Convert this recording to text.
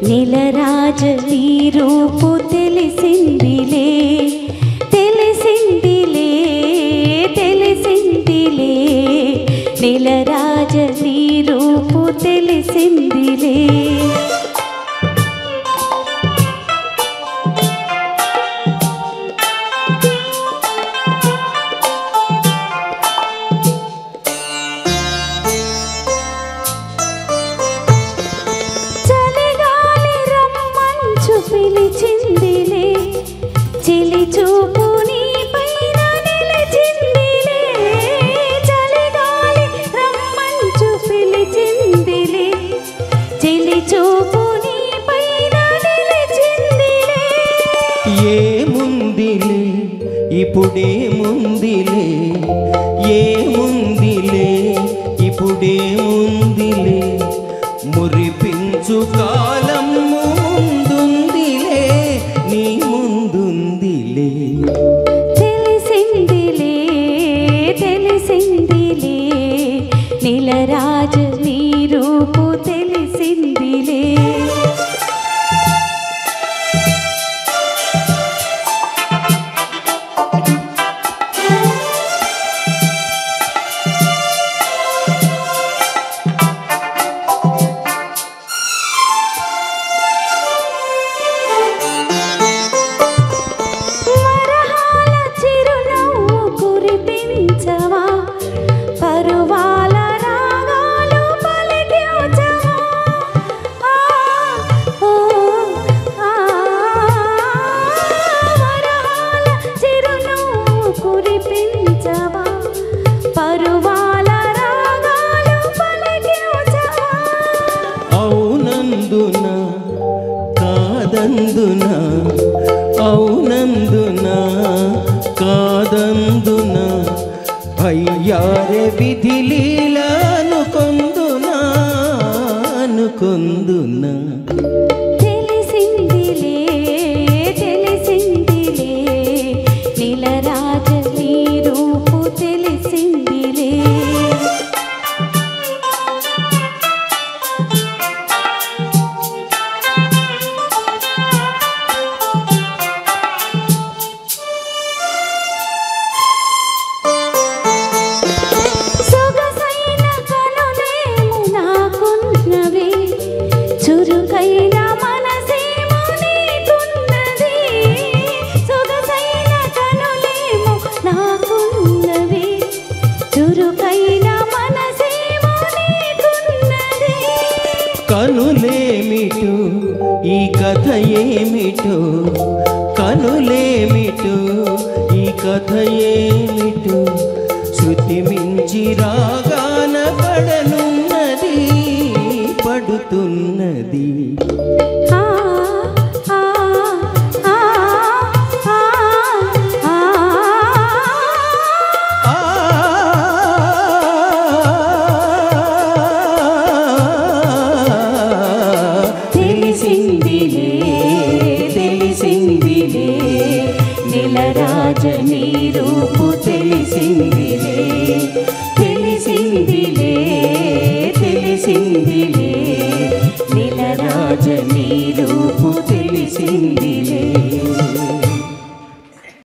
నెలరాజ నీ రూపు తెలిసిందిలే తెలిసిందిలే తెలిసిందిలే నెలరాజ నీ రూపు తెలిసిందిలే చలిగాలి రమ్మంచు పిలిచిందిలే చిలి చూపు నీ పైన నిలిచిందిలే చలిగాలి రమ్మంచు పిలిచిందిలే చిలి చూపు నీ పైన నిలిచిందిలే ఏముందిలే ఇప్పుడేముందిలే ఏముందిలే ఇప్పుడేముందిలే మురిపించు కాలము ముందుందిలే నీ ముందుందిలే తెలిసిందిలే తెలిసిందిలే నీలరాజ నీ రూపు తెలిసిందిలే వరహాల చిరునవ్వు కురిపించవా పరువాల రాగాలు పలికించవా ఆ, ఓ, ఆ, వరహాల చిరునవ్వు కురిపించవా పరువాల రాగాలు పలికించవా అవునందున కాదందున అవునందున కాదందున అయ్యారే విధి లీల అనుకొందునా అనుకొందునా తెలిసిందిలే తెలిసిందిలే నీలరాజ నీ రూపు తెలిసిందిలే సొగసైన కనులేము నాకున్నవి చురుకైన మనసేమో నీకున్నది సొగసైన కనులేము నాకున్నవి చురుకైన మనసేమో నీకున్నది కనులేమిటో ఈ కథ ఏమిటో కనులేమిటో ఈ కథ ఏమిటో శృతి మించి రాగాన పడనున్నది పడుతున్నది ఆ ఆ ఆ ఆ ఆ ఆ తెలిసిందిలే తెలిసిందిలే నెలరాజ నీ రూపు తెలిసిందిలే తెలిసిందిలే తెలిసిందిలే నెలరాజ నీ